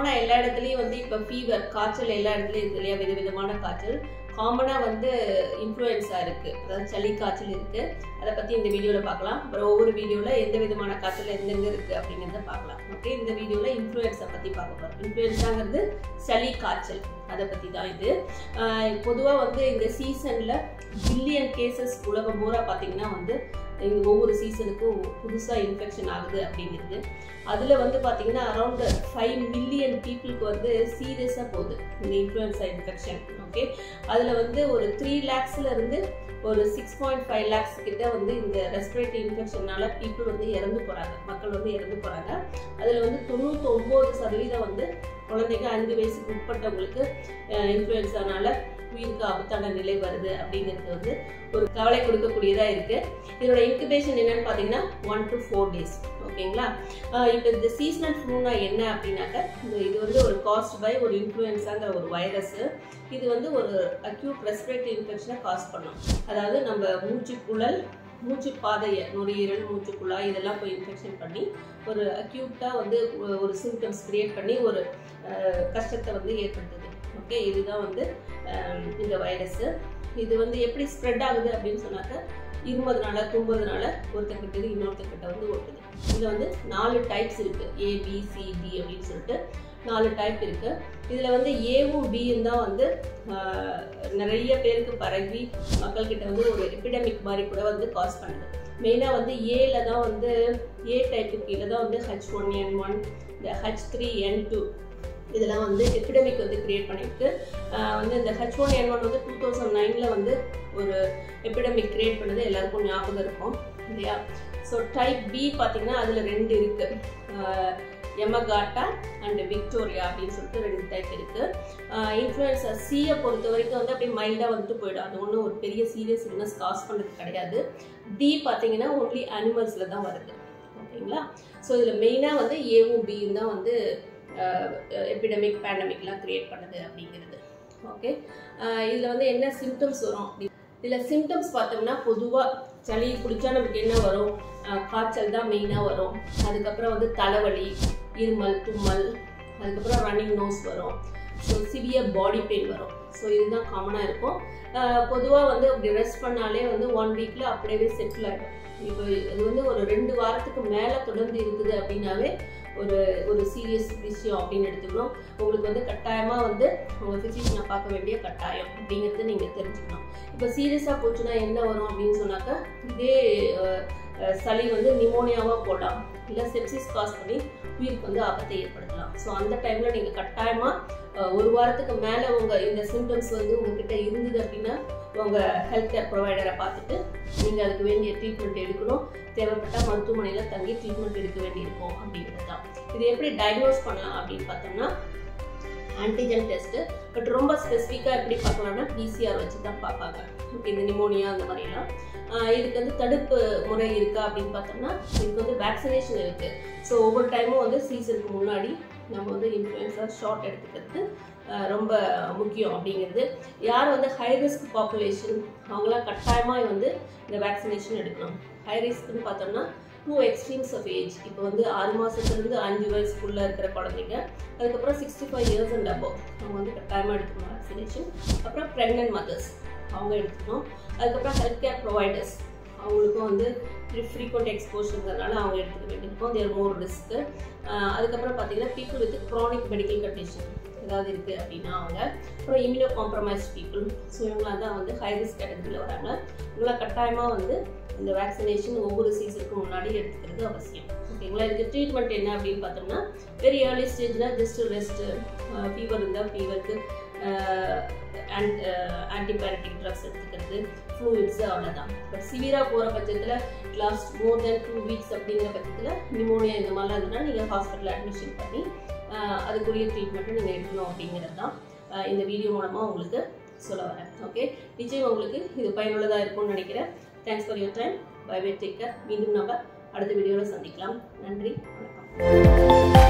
காமனாக எல்லா இடத்துலையும் வந்து இப்போ ஃபீவர் காய்ச்சல் எல்லா இடத்துலையும் இருக்கு இல்லையா விதவிதமான காய்ச்சல் காமனாக வந்து இன்ஃப்ளூயன்ஸா இருக்குது அதாவது சளி காய்ச்சல் இருக்குது அதை பற்றி இந்த வீடியோவில் பார்க்கலாம் அப்புறம் ஒவ்வொரு வீடியோவில் எந்த விதமான காய்ச்சல் எந்தெங்க இருக்குது அப்படிங்கிறத பார்க்கலாம் ஓகே இந்த வீடியோவில் இன்ஃப்ளூயன்ஸை பற்றி பார்க்க போகிறோம் இன்ஃப்ளூயன்ஸாங்கிறது சளி காய்ச்சல் அதை பற்றி தான் இது பொதுவாக வந்து இந்த சீசனில் பில்லியன் கேசஸ் உலகம் பூரா பார்த்தீங்கன்னா வந்து இந்த ஒவ்வொரு சீசனுக்கும் புதுசாக இன்ஃபெக்ஷன் ஆகுது அப்படிங்கிறது அதில் வந்து பார்த்தீங்கன்னா அரௌண்ட் ஃபைவ் மில்லியன் பீப்புளுக்கு வந்து சீரியஸாக போகுது இந்த இன்ஃப்ளூயன்ஸா இன்ஃபெக்ஷன் ஓகே அதில் வந்து ஒரு த்ரீ லேக்ஸில் இருந்து ஒரு சிக்ஸ் பாயிண்ட் ஃபைவ் லேக்ஸ் கிட்ட வந்து இந்த ரெஸ்பிரேட்டரி இன்ஃபெக்ஷனால பீப்புள் வந்து இறந்து போகிறாங்க மக்கள் வந்து இறந்து போகிறாங்க அதில் வந்து தொண்ணூற்றி ஒம்பது சதவீதம் வந்து குழந்தைங்க அஞ்சு வயசுக்கு உட்பட்டவங்களுக்கு இன்ஃப்ளூயன்ஸானால உயிருக்கு ஆபத்தான நிலை வருது அப்படிங்கிறது வந்து ஒரு கவலை கொடுக்கக்கூடியதாக இருக்குது இதோட இன்குபேஷன் என்னன்னு பார்த்தீங்கன்னா ஒன் டு ஃபோர் டேஸ் ஓகேங்களா இப்போ இந்த சீசனல் ஃப்ளூனா என்ன அப்படின்னாக்க இந்த இது வந்து ஒரு காஸ்ட் பை ஒரு இன்ஃப்ளூயன்ஸாங்கிற ஒரு வைரஸ் இது வந்து ஒரு அக்யூட் ரெஸ்பிரேட்டரி இன்ஃபெக்ஷனை காஸ் பண்ணும் அதாவது நம்ம மூச்சுக்குழல் மூச்சு பாதையை நுரையீரல் மூச்சு குழாய் இதெல்லாம் போய் இன்ஃபெக்ஷன் பண்ணி ஒரு அக்யூட்டாக வந்து ஒரு சிம்டம்ஸ் கிரியேட் பண்ணி ஒரு கஷ்டத்தை வந்து ஏற்படுத்துது ஓகே இதுதான் வந்து இந்த வைரஸ்ஸு இது வந்து எப்படி ஸ்ப்ரெட் ஆகுது அப்படின்னு சொன்னாக்க இருபதுனால தும்பதுனால ஒருத்தக்கிட்ட இன்னொருத்தக்கிட்ட வந்து ஒட்டுது இதில் வந்து நாலு டைப்ஸ் இருக்குது ஏபிசிடி அப்படின்னு சொல்லிட்டு நாலு டைப் இருக்குது இதில் வந்து ஏவும் பியும் தான் வந்து நிறைய பேருக்கு பரவி மக்கள்கிட்ட வந்து ஒரு எபிடமிக் மாதிரி கூட வந்து காஸ் பண்ணுது மெயினாக வந்து ஏல தான் வந்து ஏ டைப்பு கீழே தான் வந்து ஹச் ஒன் என் ஒன் இந்த ஹச் த்ரீ என் டூ இதெல்லாம் வந்து எபிடமிக் வந்து கிரியேட் பண்ணியிருக்கு வந்து இந்த ஹெச் ஒன் என் ஒன் வந்து டூ தௌசண்ட் நைனில் வந்து ஒரு எபிடமிக் கிரியேட் பண்ணது எல்லாருக்கும் ஞாபகம் இருக்கும் இல்லையா ஸோ டைப் பி பார்த்தீங்கன்னா அதில் ரெண்டு இருக்குது எமகாட்டா அண்ட் விக்டோரியா அப்படின்னு சொல்லிட்டு ரெண்டு டைப் இருக்குது இன்ஃப்ளூயன்ஸா சியை பொறுத்த வரைக்கும் வந்து அப்படியே மைல்டாக வந்துட்டு போயிடும் அது ஒன்றும் ஒரு பெரிய சீரியஸ் இல்னஸ் காஸ் பண்ணுறது கிடையாது டி பார்த்தீங்கன்னா ஒன்லி அனிமல்ஸில் தான் வருது ஓகேங்களா ஸோ இதில் மெயினாக வந்து ஏவும் பியும் தான் வந்து எபிடமிக் பேண்டமிக்லாம் க்ரியேட் பண்ணுது அப்படிங்கிறது ஓகே இதில் வந்து என்ன சிம்டம்ஸ் வரும் அப்படி இதில் சிம்டம்ஸ் பார்த்தோம்னா பொதுவாக சளி பிடிச்சா நமக்கு என்ன வரும் காய்ச்சல் தான் மெயினாக வரும் அதுக்கப்புறம் வந்து தலைவலி இருமல் தும்மல் அதுக்கப்புறம் ரன்னிங் நோஸ் வரும் ஸோ சிவியர் பாடி பெயின் வரும் ஸோ இதுதான் காமனாக இருக்கும் பொதுவாக வந்து அப்படி ரெஸ்ட் பண்ணாலே வந்து ஒன் வீக்கில் அப்படியே செட்டில் ஆகிடும் இப்போ இது வந்து ஒரு ரெண்டு வாரத்துக்கு மேலே தொடர்ந்து இருக்குது அப்படின்னாவே ஒரு ஒரு சீரியஸ் விஷயம் அப்படின்னு எடுத்துக்கணும் உங்களுக்கு வந்து கட்டாயமாக வந்து உங்கள் ஃபிசிஷியனை பார்க்க வேண்டிய கட்டாயம் அப்படிங்கிறது நீங்கள் தெரிஞ்சுக்கணும் இப்போ சீரியஸாக போச்சுன்னா என்ன வரும் அப்படின்னு சொன்னாக்கா இதே சளி வந்து நிமோனியாவாக போடலாம் இல்லை செப்சிஸ் காஸ் பண்ணி உயிருக்கு வந்து ஆபத்தை ஏற்படுத்தலாம் ஸோ அந்த டைமில் நீங்கள் கட்டாயமாக ஒரு வாரத்துக்கு மேலே உங்கள் இந்த சிம்டம்ஸ் வந்து உங்ககிட்ட இருந்தது அப்படின்னா உங்கள் ஹெல்த் கேர் ப்ரொவைடரை பார்த்துட்டு நீங்கள் அதுக்கு வேண்டிய ட்ரீட்மெண்ட் எடுக்கணும் தேவைப்பட்டால் மருத்துவமனையில் தங்கி ட்ரீட்மெண்ட் எடுக்க வேண்டியிருக்கும் அப்படிங்கிறது தான் இது எப்படி டயக்னோஸ் பண்ணலாம் அப்படின்னு பார்த்தோம்னா ஆன்டிஜென் டெஸ்ட்டு பட் ரொம்ப ஸ்பெசிஃபிக்காக எப்படி பார்க்கலாம்னா பிசிஆர் வச்சு தான் பார்ப்பாங்க இந்த நிமோனியா அந்த மாதிரிலாம் இதுக்கு வந்து தடுப்பு முறை இருக்கா அப்படின்னு பார்த்தோம்னா இதுக்கு வந்து வேக்சினேஷன் இருக்குது ஸோ ஒவ்வொரு டைமும் வந்து சீசனுக்கு முன்னாடி நம்ம வந்து இன்ஃப்ளூயன்ஸா ஷார்ட் எடுத்துக்கிறது ரொம்ப முக்கியம் அப்படிங்கிறது யார் வந்து ஹை ரிஸ்க் பாப்புலேஷன் அவங்களாம் கட்டாயமாக வந்து இந்த வேக்சினேஷன் எடுக்கணும் ஹை ரிஸ்க்னு பார்த்தோம்னா டூ எக்ஸ்ட்ரீம்ஸ் ஆஃப் ஏஜ் இப்போ வந்து ஆறு மாதத்துலேருந்து அஞ்சு வயசுக்குள்ளே இருக்கிற குழந்தைங்க அதுக்கப்புறம் sixty five years and above அவங்க வந்து கட்டாயமாக எடுக்கணும் வேக்சினேஷன் அப்புறம் ப்ரெக்னென்ட் மதர்ஸ் அவங்க எடுத்துக்கணும் அதுக்கப்புறம் ஹெல்த் கேர் ப்ரொவைடர்ஸ் அவங்களுக்கும் வந்து ஃப்ரீக்வெண்ட் எக்ஸ்போஷருங்கிறதுனால அவங்க எடுத்துக்க வேண்டியிருக்கும் தேர் மோர் ரிஸ்க்கு அதுக்கப்புறம் பார்த்தீங்கன்னா people with chronic medical condition ஏதாவது இருக்குது அப்படின்னா அவங்க அப்புறம் இம்யூனோ காம்ப்ரமைஸ் பீப்புள் ஸோ இவங்களாம் தான் வந்து ஹை ரிஸ்க் கேட்டகரியில் வராங்க இவங்களாம் கட்டாயமாக வந்து இந்த வேக்சினேஷன் ஒவ்வொரு சீசனுக்கு முன்னாடி எடுத்துக்கிறது அவசியம் ஓகேங்களா இதுக்கு ட்ரீட்மெண்ட் என்ன அப்படின்னு பார்த்தோம்னா வெரி ஏர்லி ஸ்டேஜில் ஜஸ்ட் ரெஸ்ட்டு ஃபீவர் இருந்தால் ஃபீவருக்கு ஆன்டிபயோட்டிக் ட்ரக்ஸ் எடுத்துக்கிறது ஃப்ளூயிட்ஸ் அவ்வளோதான் பட் சிவியராக போகிற பட்சத்தில் last more then two weeks அப்படிங்கிற பட்சத்தில் நிமோனியா இந்த மாதிரிலாம் இருந்ததுன்னா நீங்கள் ஹாஸ்பிட்டல் அட்மிஷன் பண்ணி அதுக்குரிய ட்ரீட்மெண்ட்டை நீங்கள் எடுக்கணும் அப்படிங்கிறது தான் இந்த வீடியோ மூலமாக உங்களுக்கு சொல்ல வரேன் ஓகே நிச்சயம் உங்களுக்கு இது பயனுள்ளதாக இருக்கும்னு நினைக்கிறேன் thanks for your time bye bye take care மீண்டும் நம்ம அடுத்த வீடியோவில் சந்திக்கலாம் நன்றி வணக்கம்